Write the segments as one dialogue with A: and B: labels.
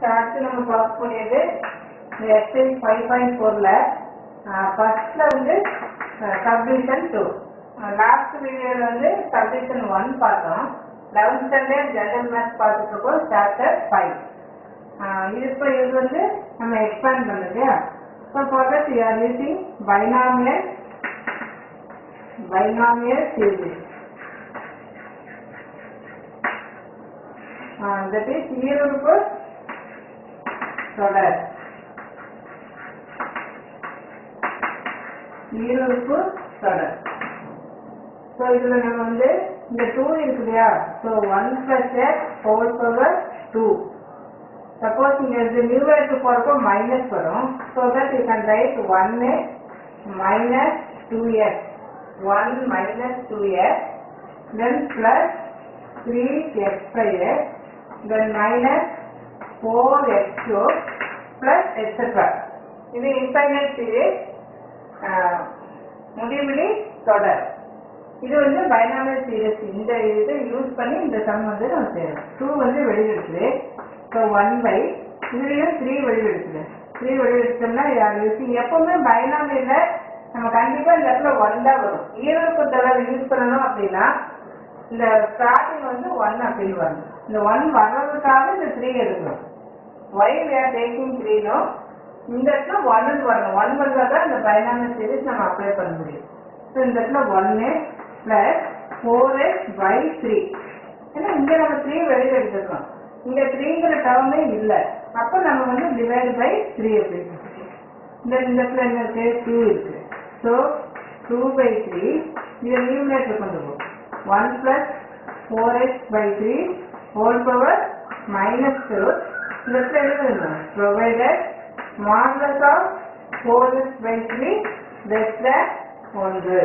A: அடுத்து நம்ம பார்க்கக்கூடியது இந்த எக்ஸைஸ் ஃபைவ் பாயிண்ட் ஃபோரில் ஃபர்ஸ்ட்ல வந்து சப்டிவிஷன் டூ லாஸ்ட் வீடியோவில் வந்து சப்டிவிஷன் ஒன் பார்த்தோம் லெவன்த் ஸ்டாண்டர்ட் ஜெனரல் மேத்ஸ் பார்த்துட்டு இருக்கோம் சாப்டர் ஃபைவ் இது இப்போ இது வந்து நம்ம எக்ஸ்பேண்ட் பண்ணது இல்லையா இப்போ for that you are using binomial binomial series that is ஈருறுப்பு தொடர் ஈருறுப்பு தொடர் ஸோ இதுல நம்ம வந்து இந்த டூ இருக்கு இல்லையா so one plus x whole power two suppose இங்க இருந்து நியூமரேட்டர் போறப்போ மைனஸ் வரும் so that you can write ஒன்னு minus two x one minus two x then plus three x five x then minus four x two plus etcetera இது infinite series முடிவிலி தொடர் இது வந்து பைனாமியல் சீரிஸ் இந்த இதை யூஸ் பண்ணி இந்த சம் வந்து நம்ம செய்யணும் டூ வந்து வெளியெடுக்குது ஸோ ஒன் பை இதுலேயும் த்ரீ வெளியெடுக்குது த்ரீ வெளியெடுத்தோம்னா யார் யூஸிங் எப்பவுமே பைனாமியல்ல நம்ம கண்டிப்பாக இந்த இடத்துல ஒன் தான் வரும் ஈரோப்பு தொடர் யூஸ் பண்ணணும் அப்படின்னா இந்த ஸ்டார்டிங் வந்து ஒன் அப்படின்னு வரணும் இந்த ஒன் வர்றதுக்காக இந்த த்ரீ எடுக்கணும் ஒய் we are டேக்கிங் த்ரீனோ இந்த இடத்துல ஒன்னு வரணும் ஒன் வந்தால் தான் இந்த பைனாமியல் சீரிஸ் நம்ம அப்ளை பண்ண முடியும் ஸோ இந்த இடத்துல ஒன்னு plus four x by three ஏன்னா இங்கே நம்ம த்ரீ வெளியில் எடுத்துருக்கோம் இங்கே த்ரீங்கிற டேர்மே இல்லை அப்போ நம்ம வந்து டிவைட் பை த்ரீ அப்படின்னு இந்த இந்த இடத்துல என்ன இருக்கு டூ இருக்கு ஸோ டூ பை த்ரீ இதை நியூமினேட்டர் கொண்டு போகும் one plus four x by three whole power minus two இந்த இடத்துல எழுதணும் provided modulus of four x by three less than ஒன்று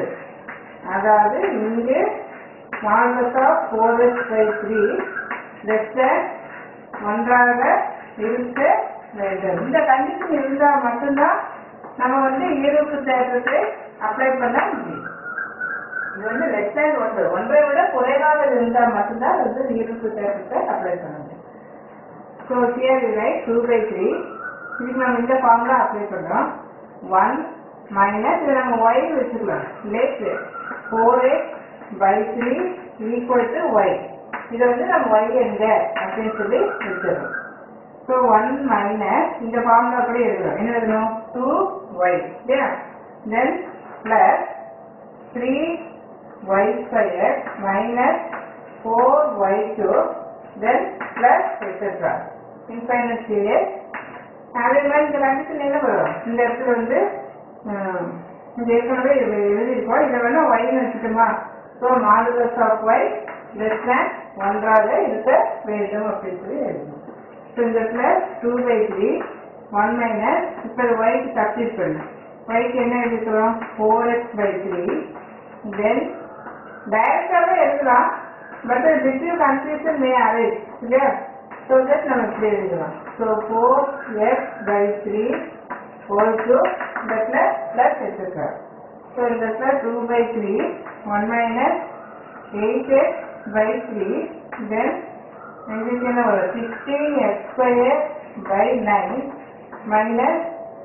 A: அதாவது இங்கு modulus of four x by three less than ஒன்றாக இருக்க வேண்டும் இந்த கண்டிஷன் இருந்தால் மட்டும்தான் நம்ம வந்து ஈரோப்பு தேட்டத்தை அப்ளை பண்ண முடியும் இது வந்து லெஸ் தேன் ஒன்று ஒன்றை விட குறைவாக இருந்தால் மட்டும்தான் அது வந்து ஈரோப்பு தேட்டத்தை அப்ளை பண்ண முடியும் so here write two by three இதுக்கு நம்ம இந்த ஃபார்முலா அப்ளை பண்ணுறோம் ஒன் மைனஸ் இது நம்ம ஒய் வச்சுக்கலாம் less four x by three equal to y இதை வந்து நம்ம ஒய் எங்க அப்படின்னு சொல்லி வச்சிடறோம் ஸோ ஒன் மைனஸ் இந்த ஃபார்முலா அப்படி எழுதுறோம் என்ன எழுதணும் டூ ஒய் இல்லையா then plus three y square minus four y two then plus etcetera infinite series அதே மாதிரி இந்த கண்டிஷன் என்ன வரும் இந்த இடத்துல வந்து ஹம், இது ஏற்கனவே இது எழுதியிருக்கோம் இதை வேணா ஒய்னு வச்சுட்டோமா so modulus of y less than ஒன்றாக இருக்க வேண்டும் அப்படின்னு சொல்லி எழுதணும் ஸோ இந்த இடத்துல two by three one minus இப்போ ஒய்க்கு சப்ஸ்டிட் பண்ணணும் ஒய்க்கு என்ன எழுதிக்கிறோம் four x by three then டைரக்டாகவே எழுதலாம் but little confusion may arrange இல்லையா ஸோ தட் நம்ம இப்படி எழுதலாம் so four x by three whole two இந்த இடத்துல ப்ளஸ் எடுத்துக்கிறோம் ஸோ இந்த இடத்துல two by three one minus eight x by three then எங்களுக்கு என்ன வரும் sixteen x square by nine minus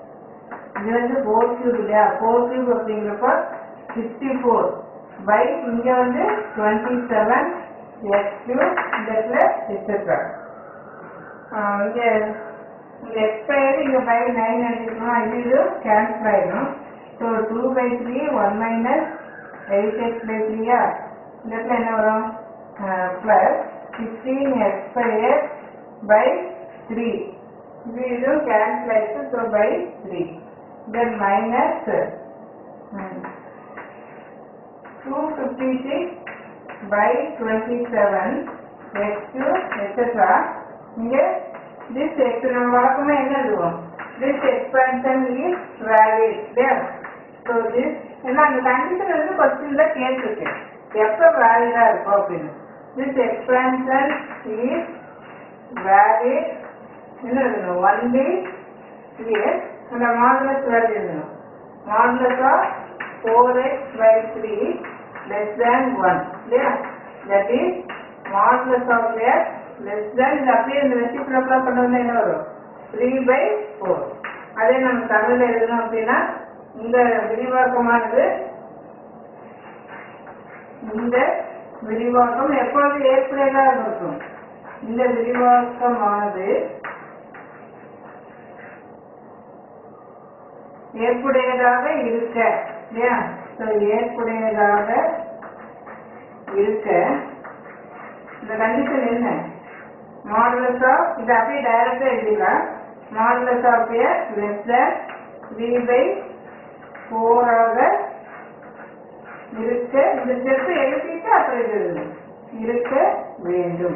A: இது வந்து ஃபோர் கியூப் இல்லையா ஃபோர் கியூப் அப்படிங்கிறப்ப சிக்ஸ்டி ஃபோர் பை இங்க வந்து டுவெண்ட்டி செவன் எக்ஸ் கியூப் இந்த இடத்துல எக்ஸெட்ரா இங்க இங்க எக்ஸ்பயர் இங்க பை நைன் அடிக்கணும் இது இது கேன்சல் ஆயிடும் so two by three one minus eight x by த்ரீயா இந்த இடத்துல என்ன வரும் பிளஸ் சிக்ஸ்டீன் எக்ஸ்பயர் பை த்ரீ இது இதுவும் கேன்சல் ஆயிடுச்சு so by three then minus two fifty six by twenty seven x two etcetera இங்கே திஸ் எக்ஸ் நம்ம வழக்கமாக என்ன எழுதுவோம் திஸ் எக்ஸ்பென்ஷன் இஸ் வேலிட் இல்லையா ஸோ திஸ் ஏன்னா அந்த கண்டிஷன் வந்து கொஸ்டினில் கேட்டிருக்கு எப்போ வேலிடாக இருக்கும் அப்படின்னு திஸ் எக்ஸ்பென்ஷன் இஸ் வேலிட் என்ன எழுதணும் ஒன் பி இயர் அந்த மாடுலஸ் வேல்யூ எழுதணும் modulus of four x by three less than one இல்லையா that is modulus of x less than இது அப்படியே இந்த ரெசிப்ரோக்கலாக கொண்டு வந்தா என்ன வரும் த்ரீ பை ஃபோர் அதே நம்ம தமிழ்ல எழுதணும் அப்படின்னா இந்த விரிவாக்கமானது இந்த விரிவாக்கம் எப்பொழுது ஏற்புடையதாக இருக்கும் இந்த விரிவாக்கமானது ஏற்புடையதாக இருக்க இல்லையா ஸோ ஏற்புடையதாக இருக்க இந்த கண்டிஷன் என்ன மாடுலஸ் ஆஃப் இது அப்படியே டைரக்டா எழுதிக்கலாம் modulus of a less than three by ஃபோராக இருக்க இந்த ஸ்டெப் எழுதிட்டு அப்புறம் இது எழுதணும் இருக்க வேண்டும்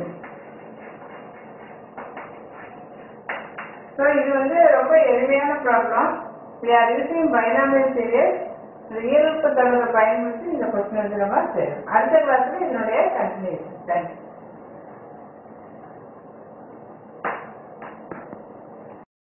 A: ஸோ இது வந்து ரொம்ப எளிமையான problem we are using binomial series real தகவலை பயன்படுத்தி இந்த கொஸ்டின் வந்து நம்ம செய்யணும் அடுத்த கிளாஸ்ல இதனுடைய கண்டினியூஷன் தேங்க்யூ